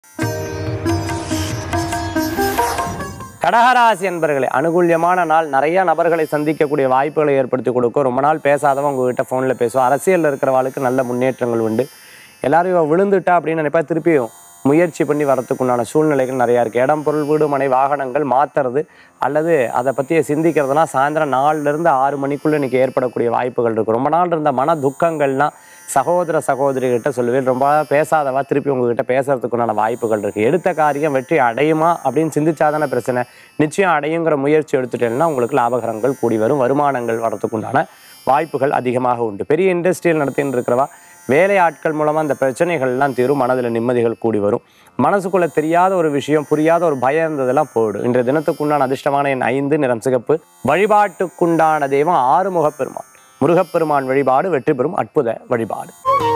கடகராசி என்பர்களே அனுகூல்யமான நாள் நிறைய நபர்களை சந்திக்கக்கூடிய வாய்ப்புகளை ஏற்படுத்தி கொடுக்கும் ரொம்ப நாள் பேசாதவங்க உங்ககிட்ட ஃபோனில் பேசுவோம் அரசியலில் இருக்கிறவாளுக்கு நல்ல முன்னேற்றங்கள் உண்டு எல்லாரும் இவ விழுந்துட்டா அப்படின்னு நினைப்பா திருப்பியும் முயற்சி பண்ணி வரத்துக்குண்டான சூழ்நிலைகள் நிறையா இருக்குது இடம் பொருள் வீடு மனை வாகனங்கள் மாற்றுறது அல்லது அதை பற்றிய சிந்திக்கிறதுலாம் சாயந்தரம் நாலுலேருந்து ஆறு மணிக்குள்ளே இன்றைக்கி ஏற்படக்கூடிய வாய்ப்புகள் இருக்குது ரொம்ப நாள் இருந்த மன துக்கங்கள்லாம் சகோதர சகோதரிகிட்ட சொல்லுவேன் ரொம்ப நாள் பேசாதவா திருப்பி உங்ககிட்ட பேசுறதுக்குண்டான வாய்ப்புகள் இருக்குது எடுத்த காரியம் வெற்றி அடையுமா அப்படின்னு சிந்திச்சாதானே பிரச்சனை நிச்சயம் அடையுங்கிற முயற்சி எடுத்துட்டேன்னா உங்களுக்கு லாபகரங்கள் கூடி வரும் வருமானங்கள் வரதுக்குண்டான வாய்ப்புகள் அதிகமாக உண்டு பெரிய இண்டஸ்ட்ரியல் நடத்தின்னு இருக்கிறவா வேலை ஆட்கள் மூலமாக அந்த பிரச்சனைகள்லாம் தீரும் மனதில் நிம்மதிகள் கூடி வரும் மனசுக்குள்ளே தெரியாத ஒரு விஷயம் புரியாத ஒரு பயம் இருந்ததெல்லாம் போயிடும் இன்றைய தினத்துக்குண்டான அதிர்ஷ்டமான என் ஐந்து நிறம் சிகப்பு வழிபாட்டுக்குண்டான தெய்வம் ஆறுமுகப் பெருமான் முருகப்பெருமான் வழிபாடு வெற்றி பெறும் அற்புத வழிபாடு